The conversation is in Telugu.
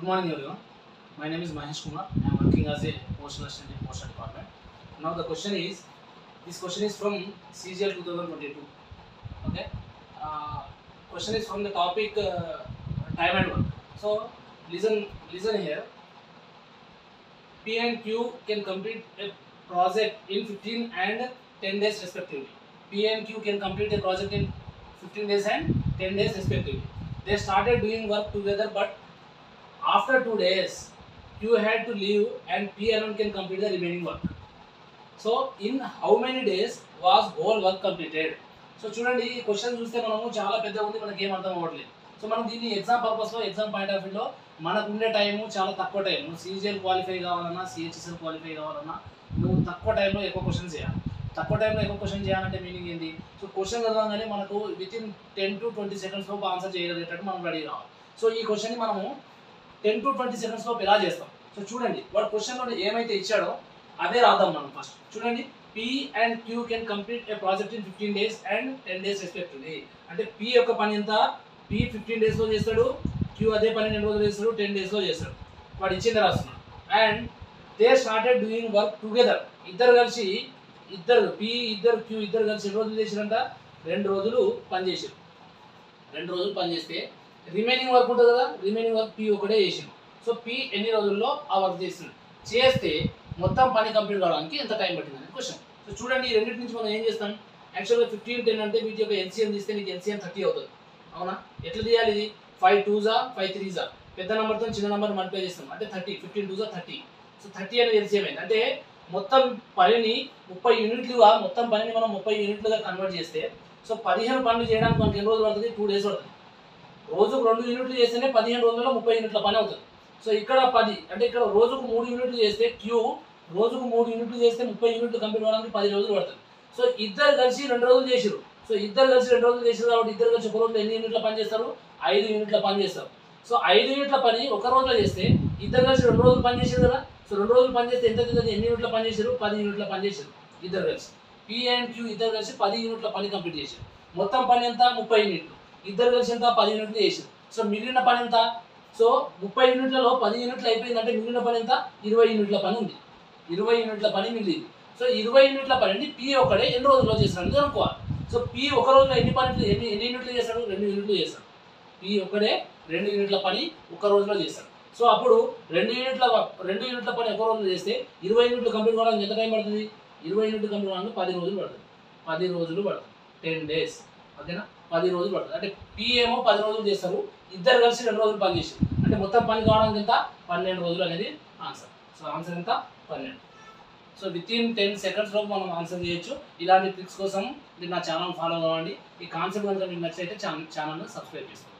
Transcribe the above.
morning everyone. My name is Mahesh Kumar. I am working as a postal assistant in postal department. Now the question is, this question is from CGL 2022. Okay. Uh, question is from the topic uh, time and work. So listen, listen here. P and Q can complete a project in 15 and 10 days respectively. P and Q can complete a project in 15 days and 10 days respectively. They started doing work together, but after two days, Q had to leave and P alone can complete the remaining work. So, in how many days was whole work completed? So చూడండి ఈ క్వశ్చన్ చూస్తే మనము చాలా పెద్దగా ఉంది మనకి ఏం అర్థం అవ్వట్లేదు సో మనం దీన్ని ఎగ్జామ్ పర్పస్లో ఎగ్జామ్ పాయింట్ ఆఫ్ వ్యూలో మనకు ఉండే టైము చాలా తక్కువ టైం నువ్వు సీజీఎల్ క్వాలిఫై కావాలన్నా సిహెచ్ఎస్ఎల్ క్వాలిఫై కావాలన్నా నువ్వు తక్కువ టైంలో ఎక్కువ క్వశ్చన్ చేయాలి తక్కువ టైంలో ఎక్కువ క్వశ్చన్ చేయాలంటే మీనింగ్ ఏంటి సో క్వశ్చన్ చదవగానే మనకు within ten to twenty seconds లోపు ఆన్సర్ చేయగలిగేటట్టు మనం రెడీ కావాలి సో ఈ క్వశ్చన్ని మనము టెన్ టు ట్వంటీ సెకండ్స్ లోపు ఎలా చేస్తాం సో చూడండి వాడు క్వశ్చన్లో ఏమైతే ఇచ్చాడో అదే రాద్దాం మనం ఫస్ట్ చూడండి P and Q can complete a project in fifteen days and ten days respectively అంటే పి యొక్క పని ఎంత పి ఫిఫ్టీన్ డేస్లో చేస్తాడు క్యూ అదే పని రెండు రోజులు చేస్తాడు టెన్ డేస్లో చేస్తాడు వాడు ఇచ్చింది రాస్తున్నాడు and they started doing work together ఇద్దరు కలిసి ఇద్దరు పి ఇద్దరు క్యూ ఇద్దరు కలిసి ఎన్ని రోజులు చేసిరంట రెండు రోజులు పని చేసారు రెండు రోజులు పని చేస్తే రిమైనింగ్ వర్క్ ఉంటుంది కదా రిమైనింగ్ వర్క్ పి ఒకటే చేసిండు సో పి ఎన్ని రోజుల్లో ఆ వర్క్ చేసిండు చేస్తే మొత్తం పని కంప్లీట్ కావడానికి ఎంత టైం పట్టింది అని క్వశ్చన్ సో చూడండి ఈ రెండింటి నుంచి మనం ఏం చేస్తాం యాక్చువల్గా ఫిఫ్టీన్ టెన్ అంటే వీటి యొక్క ఎన్సీఎం తీస్తే నీకు ఎన్సీఎం థర్టీ అవుతుంది అవునా ఎట్లా తీయాలి ఇది ఫైవ్ టూజా ఫైవ్ త్రీజా పెద్ద నెంబర్తో చిన్న నెంబర్ మల్టిప్లై చేస్తాం అంటే థర్టీ ఫిఫ్టీన్ టూజా థర్టీ సో థర్టీ అనేది ఎన్సీఎం అయింది అంటే మొత్తం పనిని ముప్పై యూనిట్లుగా మొత్తం పనిని మనం ముప్పై యూనిట్లుగా కన్వర్ట్ చేస్తే సో పదిహేను పనులు చేయడానికి మనకి ఎన్ని రోజులు పడుతుంది టూ డేస్ పడుతుంది రోజుకు రెండు యూనిట్లు చేస్తేనే పదిహేను రోజుల్లో ముప్పై యూనిట్ల పని అవుతుంది సో ఇక్కడ పది అంటే ఇక్కడ రోజుకు మూడు యూనిట్లు చేస్తే క్యూ రోజుకు మూడు యూనిట్లు చేస్తే ముప్పై యూనిట్లు కంప్లీట్ అవ్వడానికి పది రోజులు పడుతుంది సో ఇద్దరు కలిసి రెండు రోజులు చేసారు సో ఇద్దరు కలిసి రెండు రోజులు చేసారు కాబట్టి ఇద్దరు కలిసి ఒక రోజు ఎన్ని యూనిట్ల పని చేస్తారు ఐదు యూనిట్ల పని చేస్తారు సో ఐదు యూనిట్ల పని ఒక రోజులో చేస్తే ఇద్దరు కలిసి రెండు రోజులు పని చేసారు కదా సో రెండు రోజులు పని చేస్తే ఎంత అవుతుంది ఎన్ని యూనిట్ల పని చేశారు పది యూనిట్ల పని చేశారు ఇద్దరు కలిసి పి అండ్ క్యూ ఇద్దరు కలిసి పది యూనిట్ల పని కంప్లీట్ చేశారు మొత్తం పని ఎంత ముప్పై యూనిట్లు ఇద్దరు కలిసి ఎంత పది యూనిట్లు చేశారు సో మిగిలిన పని ఎంత సో ముప్పై యూనిట్లలో పది యూనిట్లు అయిపోయిందంటే మిగిలిన పని ఎంత ఇరవై యూనిట్ల పని ఉంది ఇరవై యూనిట్ల పని మిగిలింది సో ఇరవై యూనిట్ల పని పి ఒకడే ఎన్ని రోజుల్లో చేస్తాడు అనుకోవాలి సో పి ఒక రోజులో ఎన్ని పని ఎన్ని ఎన్ని యూనిట్లు చేస్తాడు రెండు యూనిట్లు చేస్తాడు పి ఒకడే రెండు యూనిట్ల పని ఒక రోజులో చేస్తాడు సో అప్పుడు రెండు యూనిట్ల రెండు యూనిట్ల పని ఒక రోజులో చేస్తే ఇరవై యూనిట్లు కంప్లీట్ కావడానికి ఎంత టైం పడుతుంది ఇరవై యూనిట్లు కంప్లీట్ కావడానికి పది రోజులు పడుతుంది పది రోజులు పడుతుంది టెన్ డేస్ ఓకేనా పది రోజులు పడుతుంది అంటే పి ఏమో పది రోజులు చేస్తారు ఇద్దరు కలిసి రెండు రోజులు పని చేసారు అంటే మొత్తం పని కావడానికి ఎంత పన్నెండు రోజులు అనేది ఆన్సర్ సో ఆన్సర్ ఎంత పన్నెండు సో విత్ ఇన్ టెన్ సెకండ్స్లో మనం ఆన్సర్ చేయొచ్చు ఇలాంటి ట్రిక్స్ కోసం మీరు నా ఛానల్ ఫాలో కావండి ఈ కాన్సెప్ట్ కనుక మీకు నచ్చితే ఛానల్ ఛానల్ని సబ్స్క్రైబ్ చేసుకోండి